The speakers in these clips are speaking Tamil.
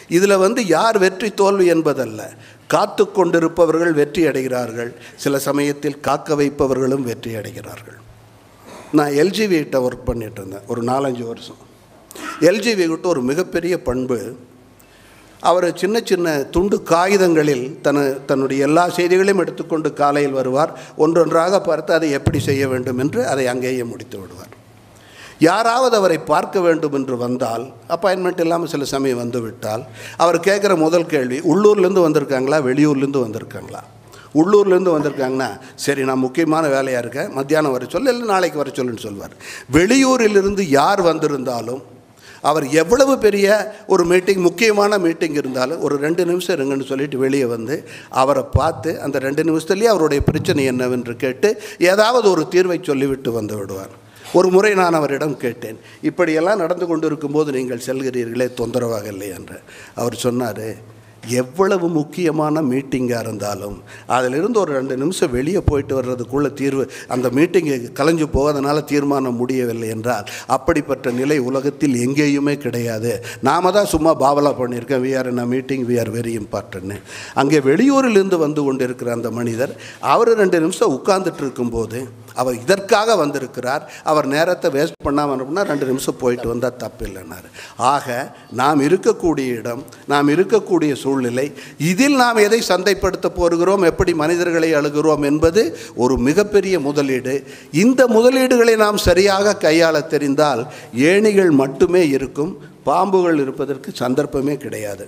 இதில் வந்து யார் வெற்றி தோல்வி என்பதல்ல காத்து கொண்டிருப்பவர்கள் வெற்றி அடைகிறார்கள் சில சமயத்தில் காக்க வைப்பவர்களும் வெற்றி அடைகிறார்கள் நான் எல்ஜிவி கிட்ட ஒர்க் பண்ணிட்டு இருந்தேன் ஒரு நாலஞ்சு வருஷம் எல்ஜிவி கிட்ட ஒரு மிகப்பெரிய பண்பு அவர் சின்ன சின்ன துண்டு காகிதங்களில் தன தன்னுடைய எல்லா செய்திகளையும் எடுத்துக்கொண்டு காலையில் வருவார் ஒன்றொன்றாக பார்த்து அதை எப்படி செய்ய வேண்டும் என்று அதை அங்கேயே முடித்து விடுவார் யாராவது அவரை பார்க்க வேண்டும் என்று வந்தால் அப்பாயின்மெண்ட் இல்லாமல் சில சமயம் வந்து விட்டால் அவர் கேட்குற முதல் கேள்வி உள்ளூர்லேருந்து வந்திருக்காங்களா வெளியூர்லேருந்து வந்திருக்காங்களா உள்ளூர்லேருந்து வந்திருக்காங்கன்னா சரி நான் முக்கியமான வேலையாக இருக்கேன் மத்தியானம் வர சொல்லு இல்லை நாளைக்கு வர சொல்லுன்னு சொல்வார் வெளியூரிலிருந்து யார் வந்திருந்தாலும் அவர் எவ்வளவு பெரிய ஒரு மீட்டிங் முக்கியமான மீட்டிங் இருந்தாலும் ஒரு ரெண்டு நிமிஷம் இருங்கன்னு சொல்லிட்டு வெளியே வந்து அவரை பார்த்து அந்த ரெண்டு நிமிஷத்துலேயே அவருடைய பிரச்சனை என்னவென்று கேட்டு ஏதாவது ஒரு தீர்வை சொல்லிவிட்டு வந்து விடுவார் ஒரு முறை நான் அவரிடம் கேட்டேன் இப்படியெல்லாம் நடந்து கொண்டு இருக்கும்போது நீங்கள் செல்கிறீர்களே தொந்தரவாக இல்லை என்று அவர் சொன்னார் எவ்வளவு முக்கியமான மீட்டிங்காக இருந்தாலும் அதிலிருந்து ஒரு ரெண்டு நிமிஷம் வெளியே போயிட்டு வர்றதுக்குள்ள தீர்வு அந்த மீட்டிங்கு கலைஞ்சு போவதனால தீர்மானம் முடியவில்லை என்றால் அப்படிப்பட்ட நிலை உலகத்தில் எங்கேயுமே கிடையாது நாம தான் சும்மா பாவலா பண்ணியிருக்கேன் we are in meeting we are very important அங்கே வெளியூரிலிருந்து வந்து கொண்டிருக்கிற அந்த மனிதர் அவர் ரெண்டு நிமிஷம் உட்கார்ந்துட்டு இருக்கும்போது அவர் இதற்காக வந்திருக்கிறார் அவர் நேரத்தை வேஸ்ட் பண்ணாமல் அனுப்புனா ரெண்டு நிமிஷம் போயிட்டு வந்தால் தப்பு இல்லைன்னாரு ஆக நாம் இருக்கக்கூடிய இடம் நாம் இருக்கக்கூடிய சூழ்நிலை இதில் நாம் எதை சந்தைப்படுத்த போகிறோம் எப்படி மனிதர்களை அழுகிறோம் என்பது ஒரு மிகப்பெரிய முதலீடு இந்த முதலீடுகளை நாம் சரியாக கையாள தெரிந்தால் ஏணிகள் மட்டுமே இருக்கும் பாம்புகள் இருப்பதற்கு சந்தர்ப்பமே கிடையாது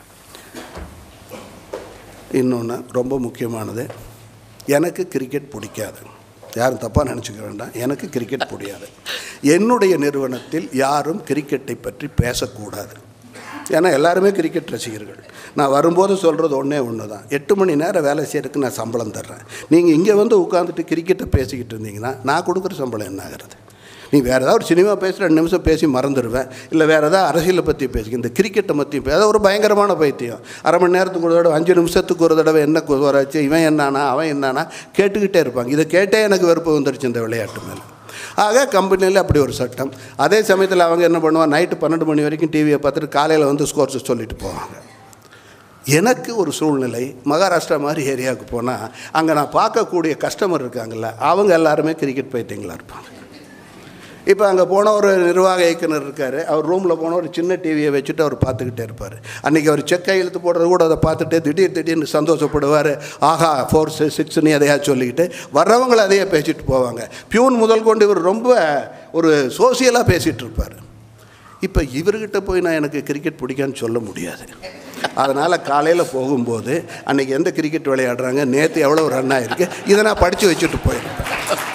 இன்னொன்று ரொம்ப முக்கியமானது எனக்கு கிரிக்கெட் பிடிக்காது யாரும் தப்பாக நினச்சிக்க வேண்டாம் எனக்கு கிரிக்கெட் பிடிக்காது என்னுடைய நிறுவனத்தில் யாரும் கிரிக்கெட்டை பற்றி பேசக்கூடாது ஏன்னா எல்லாருமே கிரிக்கெட் ரசிகர்கள் நான் வரும்போது சொல்கிறது ஒன்றே ஒன்று தான் எட்டு மணி நேரம் வேலை செய்யறதுக்கு நான் சம்பளம் தர்றேன் நீங்கள் இங்கே வந்து உட்காந்துட்டு கிரிக்கெட்டை பேசிக்கிட்டு இருந்தீங்கன்னா நான் கொடுக்குற சம்பளம் என்ன ஆகிறது நீ வேறு ஏதாவது ஒரு சினிமா பேசி ரெண்டு நிமிஷம் பேசி மறந்துடுவேன் இல்லை வேறு ஏதாவது அரசியலை பற்றி பேசி இந்த கிரிக்கெட்டை பற்றி பே அதாவது ஒரு பயங்கரமான பைத்தியம் அரை மணி நேரத்துக்கு ஒரு தடவை அஞ்சு நிமிஷத்துக்கு ஒரு தடவை என்ன வராச்சு இவன் என்னானா அவன் என்னானா கேட்டுக்கிட்டே இருப்பாங்க இதை கேட்டே எனக்கு வெறுப்பு வந்துருச்சு இந்த விளையாட்டு மேலே ஆக கம்பெனியில் அப்படி ஒரு சட்டம் அதே சமயத்தில் அவங்க என்ன பண்ணுவாங்க நைட்டு பன்னெண்டு மணி வரைக்கும் டிவியை பார்த்துட்டு காலையில் வந்து ஸ்கோர்ஸ் சொல்லிட்டு போவாங்க எனக்கு ஒரு சூழ்நிலை மகாராஷ்டிரா மாதிரி ஏரியாவுக்கு போனால் அங்கே நான் பார்க்கக்கூடிய கஸ்டமர் இருக்காங்கல்ல அவங்க எல்லாருமே கிரிக்கெட் பைத்தியங்களாக இருப்பாங்க இப்போ அங்கே போன ஒரு நிர்வாக இயக்குனர் இருக்கார் அவர் ரூமில் போன ஒரு சின்ன டிவியை வச்சுட்டு அவர் பார்த்துக்கிட்டே இருப்பார் அன்றைக்கி அவர் செக் கையெழுத்து போடுறது கூட அதை பார்த்துட்டு திடீர் திடீர்னு சந்தோஷப்படுவார் ஆஹா ஃபோர் சிக்ஸ்னு எதையா சொல்லிக்கிட்டு வர்றவங்களை அதையே பேசிட்டு போவாங்க பியூன் முதல் கொண்டு இவர் ரொம்ப ஒரு சோசியலாக பேசிகிட்டு இருப்பார் இப்போ இவர்கிட்ட போய் நான் எனக்கு கிரிக்கெட் பிடிக்கான்னு சொல்ல முடியாது அதனால் காலையில் போகும்போது அன்றைக்கி எந்த கிரிக்கெட் விளையாடுறாங்க நேற்று எவ்வளோ ரன் ஆகிருக்கு இதை நான் படித்து வச்சுட்டு போயிருப்பேன்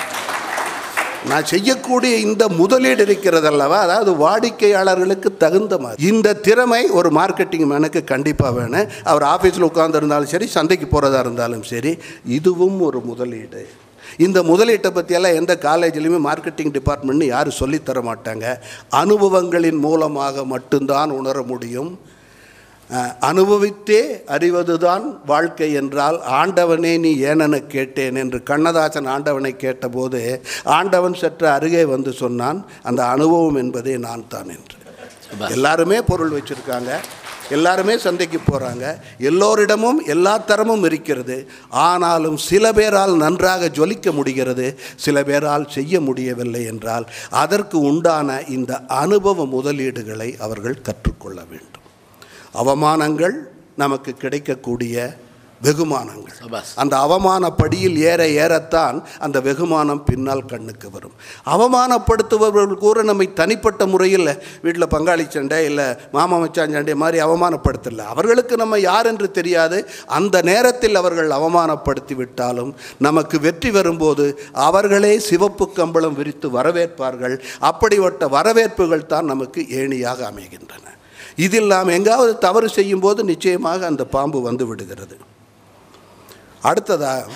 நான் செய்யக்கூடிய இந்த முதலீடு இருக்கிறது அல்லவா அதாவது வாடிக்கையாளர்களுக்கு தகுந்த மாதிரி இந்த திறமை ஒரு மார்க்கெட்டிங் மேனுக்கு கண்டிப்பாக வேணும் அவர் ஆஃபீஸில் உட்காந்துருந்தாலும் சரி சந்தைக்கு போகிறதா இருந்தாலும் சரி இதுவும் ஒரு முதலீடு இந்த முதலீட்டை பற்றியெல்லாம் எந்த காலேஜ்லையுமே மார்க்கெட்டிங் டிபார்ட்மெண்ட்னு யாரும் சொல்லித்தர மாட்டாங்க அனுபவங்களின் மூலமாக மட்டும்தான் உணர முடியும் அஹ், அனுபவித்தே அறிவதுதான் வாழ்க்கை என்றால் ஆண்டவனே நீ ஏனென கேட்டேன் என்று கண்ணதாசன் ஆண்டவனை கேட்டபோது ஆண்டவன் சற்று அருகே வந்து சொன்னான் அந்த அனுபவம் என்பதே நான் தான் என்று எல்லாருமே பொருள் வச்சுருக்காங்க எல்லாருமே சந்தைக்கு போகிறாங்க எல்லோரிடமும் எல்லா தரமும் இருக்கிறது ஆனாலும் சில பேரால் நன்றாக ஜொலிக்க முடிகிறது சில பேரால் செய்ய முடியவில்லை என்றால் அதற்கு உண்டான இந்த அனுபவ முதலீடுகளை அவர்கள் கற்றுக்கொள்ள வேண்டும் அவமானங்கள் நமக்கு கிடைக்கக்கூடிய வெகுமானங்கள் சபாஸ். அந்த அவமான படியில் ஏற ஏறத்தான் அந்த வெகுமானம் பின்னால் கண்ணுக்கு வரும் அவமானப்படுத்துபவர்கள் கூட நம்மை தனிப்பட்ட முறையில் வீட்டில் பங்காளி சண்டை இல்லை மாமா மச்சான் சண்டை மாதிரி அவமானப்படுத்தல அவர்களுக்கு நம்ம யார் என்று தெரியாது அந்த நேரத்தில் அவர்கள் அவமானப்படுத்தி விட்டாலும் நமக்கு வெற்றி வரும்போது அவர்களே சிவப்பு கம்பளம் விரித்து வரவேற்பார்கள் அப்படிப்பட்ட வரவேற்புகள் தான் நமக்கு ஏணியாக அமைகின்றன இதில் நாம் எங்காவது தவறு செய்யும்போது நிச்சயமாக அந்த பாம்பு வந்து விடுகிறது அடுத்ததாக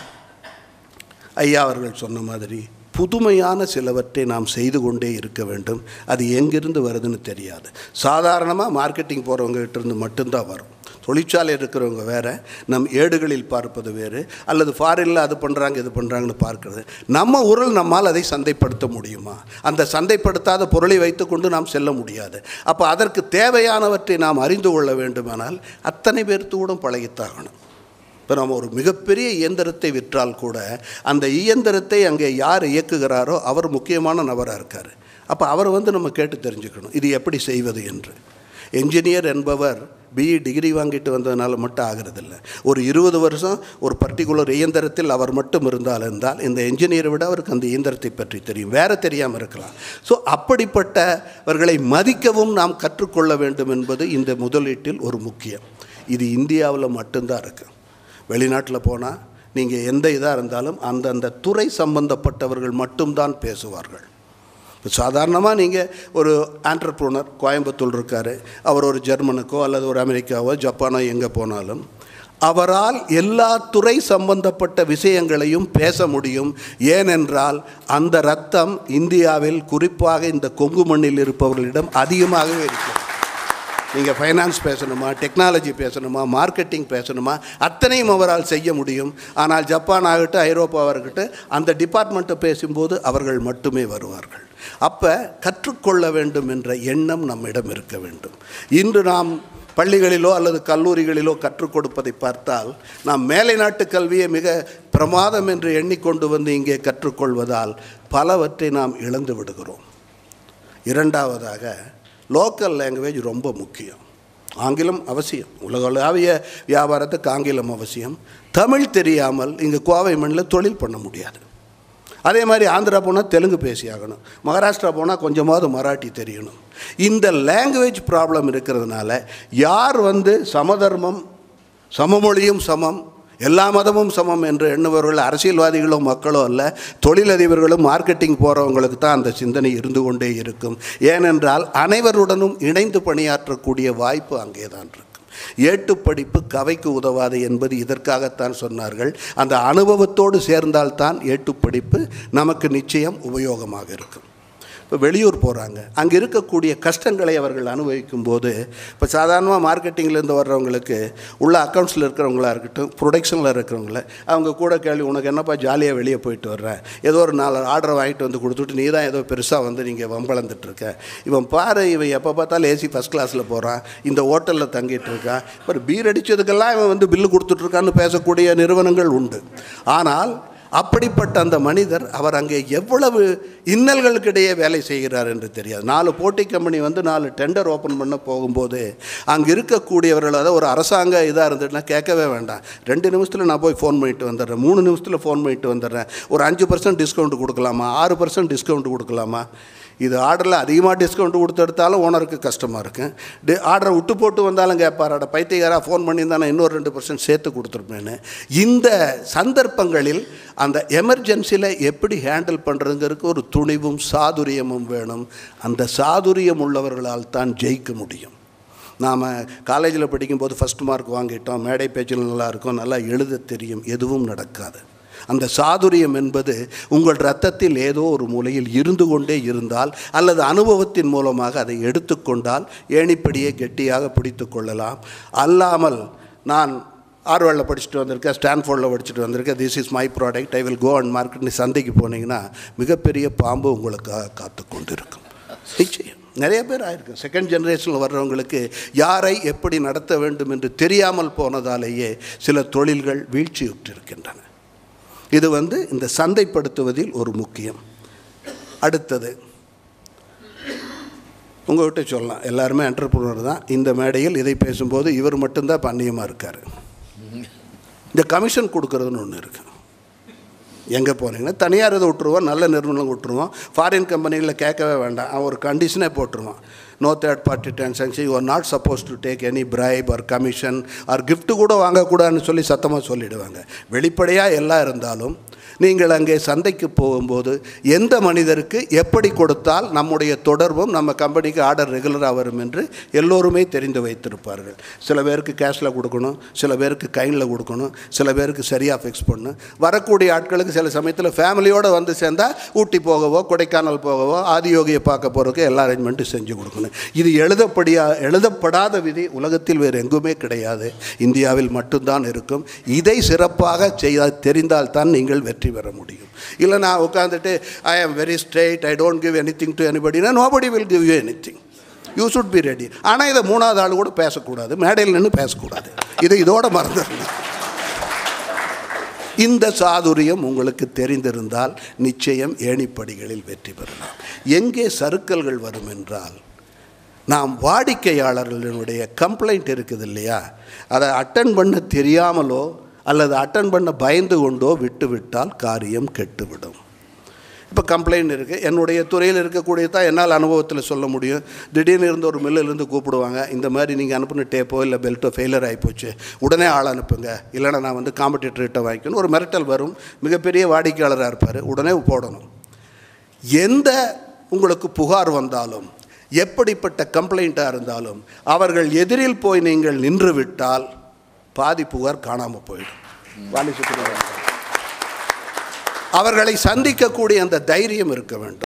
ஐயா அவர்கள் சொன்ன மாதிரி புதுமையான சிலவற்றை நாம் செய்து கொண்டே இருக்க வேண்டும் அது எங்கிருந்து வருதுன்னு தெரியாது சாதாரணமாக மார்க்கெட்டிங் போகிறவங்க கிட்ட இருந்து மட்டும்தான் வரும் தொழிற்சாலை இருக்கிறவங்க வேறு நம் ஏடுகளில் பார்ப்பது வேறு அல்லது ஃபாரினில் அது பண்ணுறாங்க இது பண்ணுறாங்கன்னு பார்க்கிறது நம்ம ஊரில் நம்மால் அதை சந்தைப்படுத்த முடியுமா அந்த சந்தைப்படுத்தாத பொருளை வைத்துக்கொண்டு நாம் செல்ல முடியாது அப்போ அதற்கு தேவையானவற்றை நாம் அறிந்து கொள்ள வேண்டுமானால் அத்தனை பேர்த்தோடும் பழகித்தாகணும் இப்போ நம்ம ஒரு மிகப்பெரிய இயந்திரத்தை விற்றால் கூட அந்த இயந்திரத்தை அங்கே யார் இயக்குகிறாரோ அவர் முக்கியமான நபராக இருக்கார் அப்போ அவரை வந்து நம்ம கேட்டு தெரிஞ்சுக்கணும் இது எப்படி செய்வது என்று என்ஜினியர் என்பவர் பிஇ டிகிரி வாங்கிட்டு வந்ததுனால மட்டும் ஆகிறதில்ல ஒரு இருபது வருஷம் ஒரு பர்டிகுலர் இயந்திரத்தில் அவர் மட்டும் இருந்தால் இருந்தால் இந்த என்ஜினியரை விட அவருக்கு அந்த இயந்திரத்தை பற்றி தெரியும் வேறு தெரியாமல் இருக்கலாம் ஸோ அப்படிப்பட்டவர்களை மதிக்கவும் நாம் கற்றுக்கொள்ள வேண்டும் என்பது இந்த முதலீட்டில் ஒரு முக்கியம் இது இந்தியாவில் மட்டும்தான் இருக்குது வெளிநாட்டில் போனால் நீங்கள் எந்த இதாக இருந்தாலும் அந்தந்த துறை சம்பந்தப்பட்டவர்கள் மட்டும்தான் பேசுவார்கள் இப்போ சாதாரணமாக நீங்கள் ஒரு ஆண்டர்ப்ரூனர் கோயம்புத்தூர் இருக்கார் அவர் ஒரு ஜெர்மனுக்கோ அல்லது ஒரு அமெரிக்காவோ ஜப்பானோ எங்கே போனாலும் அவரால் எல்லா துறை சம்பந்தப்பட்ட விஷயங்களையும் பேச முடியும் ஏனென்றால் அந்த ரத்தம் இந்தியாவில் குறிப்பாக இந்த கொங்கு மண்ணில் இருப்பவர்களிடம் அதிகமாகவே இருக்கிறது நீங்கள் ஃபைனான்ஸ் பேசணுமா டெக்னாலஜி பேசணுமா மார்க்கெட்டிங் பேசணுமா அத்தனையும் அவரால் செய்ய முடியும் ஆனால் ஜப்பான் ஆகட்டும் ஐரோப்பாவாக இருக்கட்டும் அந்த டிபார்ட்மெண்ட்டை பேசும்போது அவர்கள் மட்டுமே வருவார்கள் அப்போ கற்றுக்கொள்ள வேண்டும் என்ற எண்ணம் நம்மிடம் இருக்க வேண்டும் இன்று நாம் பள்ளிகளிலோ அல்லது கல்லூரிகளிலோ கற்றுக் கொடுப்பதை பார்த்தால் நாம் மேலை நாட்டு கல்வியை மிக பிரமாதம் என்று எண்ணிக்கொண்டு வந்து இங்கே கற்றுக்கொள்வதால் பலவற்றை நாம் இழந்து விடுகிறோம் இரண்டாவதாக லோக்கல் லாங்குவேஜ் ரொம்ப முக்கியம் ஆங்கிலம் அவசியம் உலகளாவிய வியாபாரத்துக்கு ஆங்கிலம் அவசியம் தமிழ் தெரியாமல் இங்கே கோவை மண்ணில் தொழில் பண்ண முடியாது அதே மாதிரி ஆந்திரா போனால் தெலுங்கு பேசி ஆகணும் மகாராஷ்டிரா போனால் கொஞ்சமாவது மராட்டி தெரியணும் இந்த லாங்குவேஜ் ப்ராப்ளம் இருக்கிறதுனால யார் வந்து சமதர்மம் சமமொழியும் சமம் எல்லா மதமும் சமம் என்று எண்ணுபவர்கள் அரசியல்வாதிகளோ மக்களோ அல்ல தொழிலதிபர்களும் மார்க்கெட்டிங் போகிறவங்களுக்கு தான் அந்த சிந்தனை இருந்து கொண்டே இருக்கும் ஏனென்றால் அனைவருடனும் இணைந்து பணியாற்றக்கூடிய வாய்ப்பு அங்கே தான் இருக்கும் ஏட்டுப்படிப்பு கவைக்கு உதவாது என்பது இதற்காகத்தான் சொன்னார்கள் அந்த அனுபவத்தோடு சேர்ந்தால்தான் ஏட்டுப்படிப்பு நமக்கு நிச்சயம் உபயோகமாக இருக்கும் இப்போ வெளியூர் போகிறாங்க அங்கே இருக்கக்கூடிய கஷ்டங்களை அவர்கள் அனுபவிக்கும் போது இப்போ சாதாரணமாக மார்க்கெட்டிங்லேருந்து வர்றவங்களுக்கு உள்ள அக்கௌண்ட்ஸில் இருக்கிறவங்களா இருக்கட்டும் ப்ரொடக்ஷனில் இருக்கிறவங்கள அவங்க கூட கேள்வி உனக்கு என்னப்பா ஜாலியாக வெளியே போயிட்டு வர்றேன் ஏதோ ஒரு நாலு ஆர்டர் வாங்கிட்டு வந்து கொடுத்துட்டு நீ தான் ஏதோ பெருசாக வந்து நீங்கள் வம்பளந்துட்டு இருக்க இவன் பாரு இவன் எப்போ பார்த்தாலும் ஏசி ஃபஸ்ட் கிளாஸில் போகிறான் இந்த ஹோட்டலில் தங்கிட்டு இருக்கான் இப்போ பீர் அடித்ததுக்கெல்லாம் இவன் வந்து பில்லு கொடுத்துட்ருக்கான்னு பேசக்கூடிய நிறுவனங்கள் உண்டு ஆனால் அப்படிப்பட்ட அந்த மனிதர் அவர் அங்கே எவ்வளவு இன்னல்களுக்கிடையே வேலை செய்கிறார் என்று தெரியாது நாலு போட்டி கம்பெனி வந்து நாலு டெண்டர் ஓப்பன் பண்ண போகும்போது அங்கே இருக்கக்கூடியவர்கள் அதாவது ஒரு அரசாங்க இதாக இருந்துட்டுனா கேட்கவே வேண்டாம் ரெண்டு நிமிஷத்தில் நான் போய் ஃபோன் பண்ணிட்டு வந்துடுறேன் மூணு நிமிஷத்தில் ஃபோன் பண்ணிட்டு வந்துடுறேன் ஒரு அஞ்சு பர்சன்ட் டிஸ்கவுண்ட் கொடுக்கலாமா ஆறு பர்சன்ட் டிஸ்கவுண்ட் கொடுக்கலாமா இது ஆர்டரில் அதிகமாக டிஸ்கவுண்ட் கொடுத்து எடுத்தாலும் ஓனருக்கு கஷ்டமாக இருக்கும் டி ஆர்டரை விட்டு போட்டு வந்தாலும் கேட்பாராட பைத்தியக்காராக ஃபோன் பண்ணியிருந்தானே இன்னொரு ரெண்டு பர்சன்ட் சேர்த்து கொடுத்துருப்பேன்னு இந்த சந்தர்ப்பங்களில் அந்த எமர்ஜென்சியில் எப்படி ஹேண்டில் பண்ணுறதுங்கிறதுக்கு ஒரு துணிவும் சாதுரியமும் வேணும் அந்த சாதுரியம் உள்ளவர்களால் தான் ஜெயிக்க முடியும் நாம் காலேஜில் படிக்கும்போது ஃபஸ்ட் மார்க் வாங்கிட்டோம் மேடை பேச்சில் நல்லா இருக்கும் நல்லா எழுத தெரியும் எதுவும் நடக்காது அந்த சாதுரியம் என்பது உங்கள் இரத்தத்தில் ஏதோ ஒரு மூலையில் இருந்து கொண்டே இருந்தால் அல்லது அனுபவத்தின் மூலமாக அதை எடுத்துக்கொண்டால் ஏணிப்படியே கெட்டியாக பிடித்து கொள்ளலாம் அல்லாமல் நான் ஆர்வலில் படிச்சுட்டு வந்திருக்கேன் ஸ்டான்ஃபோர்டில் படிச்சுட்டு வந்திருக்கேன் this is my product I will go and மார்க்கெட்னு சந்தைக்கு போனீங்கன்னா மிகப்பெரிய பாம்பு உங்களுக்காக காத்து கொண்டு இருக்கும் நிச்சயம் நிறைய பேர் ஆயிருக்கு செகண்ட் ஜெனரேஷனில் வர்றவங்களுக்கு யாரை எப்படி நடத்த வேண்டும் என்று தெரியாமல் போனதாலேயே சில தொழில்கள் வீழ்ச்சியுற்றிருக்கின்றன இது வந்து இந்த சந்தைப்படுத்துவதில் ஒரு முக்கியம் அடுத்தது உங்கள்கிட்ட சொல்லலாம் எல்லாருமே என்டர்பிரினர் தான் இந்த மேடையில் இதை பேசும்போது இவர் மட்டும்தான் பண்ணியமாக இருக்கார் இந்த கமிஷன் கொடுக்கறதுன்னு ஒன்று இருக்குது எங்கே போனீங்கன்னா தனியார் இதை விட்டுருவோம் நல்ல நிறுவனம் விட்டுருவோம் ஃபாரின் கம்பெனிகளில் கேட்கவே வேண்டாம் அவன் ஒரு கண்டிஷனே போட்டுருவான் no third party transaction you are not suppose to take any bribe or commission or gift கூட வாங்கக்கூடாதுன்னு சொல்லி சத்தமாக சொல்லிடுவாங்க வெளிப்படையாக எல்லாம் இருந்தாலும் நீங்கள் அங்கே சந்தைக்கு போகும்போது எந்த மனிதருக்கு எப்படி கொடுத்தால் நம்முடைய தொடர்பும் நம்ம கம்பெனிக்கு ஆர்டர் ரெகுலராக வரும் என்று எல்லோருமே தெரிந்து வைத்திருப்பார்கள் சில பேருக்கு கேஷில் கொடுக்கணும் சில பேருக்கு கைனில் கொடுக்கணும் சில பேருக்கு சரியாக ஃபிக்ஸ் பண்ணணும் வரக்கூடிய ஆட்களுக்கு சில சமயத்தில் ஃபேமிலியோடு வந்து சேர்ந்தால் ஊட்டி போகவோ கொடைக்கானல் போகவோ ஆதியோகியை பார்க்க போகிறதுக்கு எல்லா அரேஞ்ச்மெண்ட்டும் செஞ்சு கொடுக்கணும் இது எழுதப்படியா எழுதப்படாத விதி உலகத்தில் வேறு எங்குமே கிடையாது இந்தியாவில் மட்டும்தான் இருக்கும் இதை சிறப்பாக செய்ய தெரிந்தால்தான் நீங்கள் வெற்றி பெற முடியும் இல்லை நான் உட்காந்துட்டு I am very straight I don't give anything to எனிபடினா nobody will give you anything you should be ready ஆனால் இதை மூணாவது ஆள் கூட பேசக்கூடாது மேடையில் நின்று பேசக்கூடாது இதை இதோட மறந்துடணும் இந்த சாதுரியம் உங்களுக்கு தெரிந்திருந்தால் நிச்சயம் ஏணிப்படிகளில் வெற்றி பெறலாம் எங்கே சறுக்கல்கள் வரும் என்றால் நாம் வாடிக்கையாளர்களுடைய கம்ப்ளைண்ட் இருக்குது இல்லையா அதை அட்டன் பண்ண தெரியாமலோ அல்லது அட்டன் பண்ண பயந்து கொண்டோ விட்டுவிட்டால் காரியம் கெட்டுவிடும் இப்போ கம்ப்ளைண்ட் இருக்குது என்னுடைய துறையில் இருக்கக்கூடிய தான் என்னால் அனுபவத்தில் சொல்ல முடியும் திடீர்னு இருந்து ஒரு மில்லிலேருந்து கூப்பிடுவாங்க இந்த மாதிரி நீங்கள் அனுப்புன டேப்போ இல்லை பெல்ட்டோ ஃபெயிலியர் ஆகிப்போச்சு உடனே ஆள் அனுப்புங்க இல்லைன்னா நான் வந்து காம்படிட்டர்கிட்ட வாங்கிக்கணும் ஒரு மிரட்டல் வரும் மிகப்பெரிய வாடிக்கையாளராக இருப்பார் உடனே போடணும் எந்த உங்களுக்கு புகார் வந்தாலும் எப்படிப்பட்ட கம்ப்ளைண்ட்டாக இருந்தாலும் அவர்கள் எதிரில் போய் நீங்கள் நின்று விட்டால் பாதி புகார் காணாமல் போயிடும் வாணி சுப்ரமணியன் அவர்களை சந்திக்கக்கூடிய அந்த தைரியம் இருக்க வேண்டும்